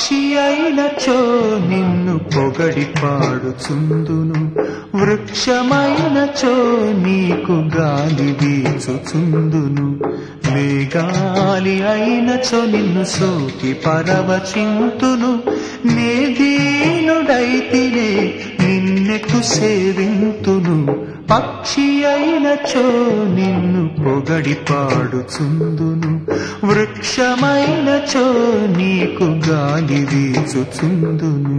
పక్షి అయినచో నిన్ను పొగడి పాడుచుందును వృక్షమైనచో నీకు గాలి వీచుచుందును మేఘాలి అయినచో నిన్ను సోకి పరవచింతును నే దీనుడైతినే నిన్నెకు సేవింతును పక్షి అయినచో నిన్ను పొగడి పాడుచుందును వృక్షమైనచో నీకు గాలి వీచుచుందును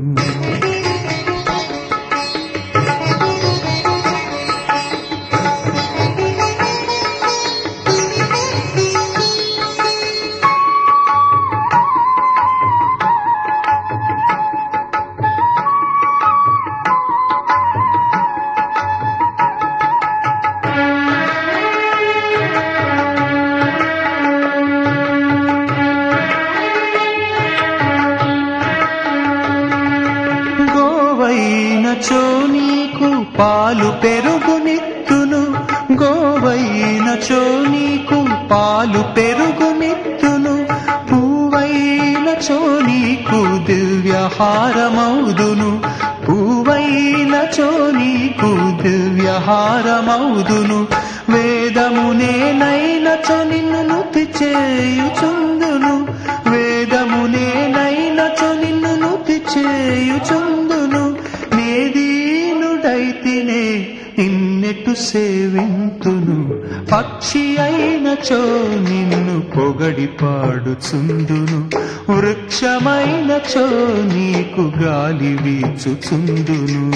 గోవైనచో నీకు పాలు పెరుగునిత్తును గోవైనచో నీకు పాలు పెరుగునిత్తును పూవైనచో నీకు దివ్యహారమౌదును పూవైనచో నీకు దివ్యహారమౌదును వేదమునే నైనచో నిన్ను నుతి చేయుచుందును వేదమునే నైనచో నిన్ను నుతి చేయుచుందును నేదీనుడైతినే నిన్నెటు సేవింతును పక్షి అయినచో నిన్ను పొగడి పాడుచుందును వృక్షమైనచో నీకు గాలి వీచుచుందును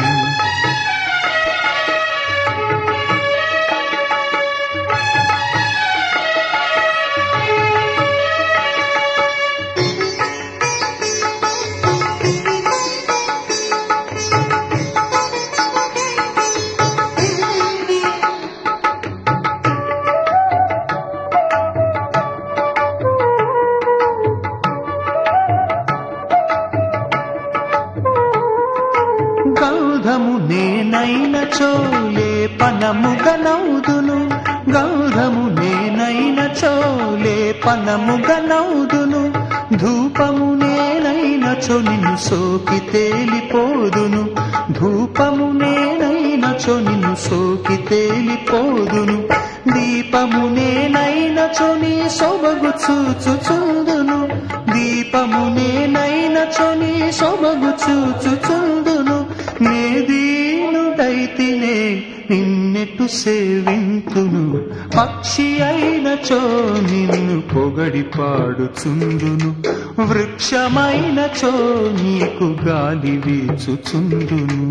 గౌధము నేనైనచో లేపనముగనౌదును గౌధము నేనైనచో లేపనముగనౌదును ధూపము నేనైనచో నిన్ను సోకి తేలిపోదును ధూపము నేనైనచో నిన్ను సోకి తేలిపోదును దీపము నేనైనచో నీ సొబగు చూచుచుందును దీపము నేనైనచో నీ సొబగు చూచుచుందును నే దీనుడైతినే నిన్నెటు సేవింతును పక్షి అయినచో నిన్ను పొగడి పాడుచుందును వృక్షమైనచో నీకు గాలి వీచుచుందును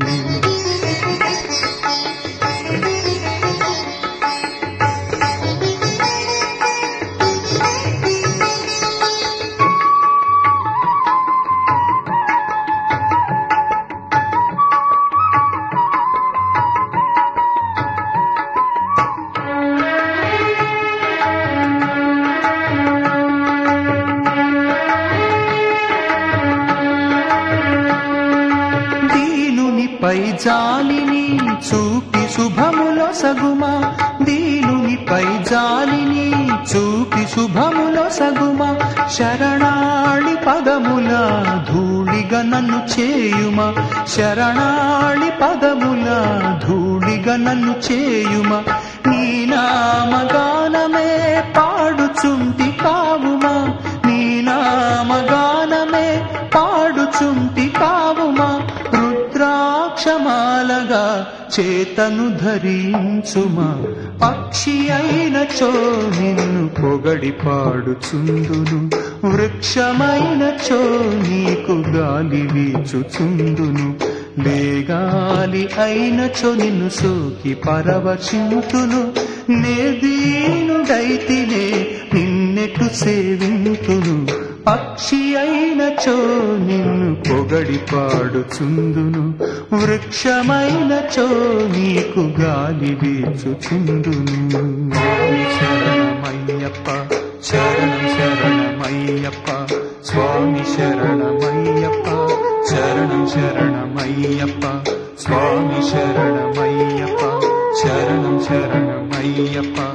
దీనునిపై జాలిని చూపి శుభములో సగుమా దీనునిపై జాలిని చూపి శుభములో సగుమా శరణాళి పదముల ధూళిగా నన్ను చేయుమా శరణాళి పదముల ధూళిగా నన్ను చేయుమా నీ నామగానమే పాడుచుంటి కావుమా నీ నామగానమే పాడుచుంటి కావుమా రుద్రాక్షమాలగా చేతను ధరించుమా పక్షి అయినచో నిన్ను పొగడి పాడుచుందును వృక్షమైనచో నీకు గాలి వీచుచుందును లేగాలి అయినచో నిన్ను సోకి పరవచింతును నే దీనుడైతినే నిన్నెటు సేవింతును పక్షి అయినచో నిన్ను పొగడి పాడుచుందును వృక్షమైనచో నీకు గాలి వీచుచుందును శరణమయ్యప్ప శరణం శరణమయ్యప్ప స్వామి శరణమయ్యప్ప శరణం శరణమయ్యప్ప స్వామి శరణమయ్యప్ప శరణం శరణమయ్యప్ప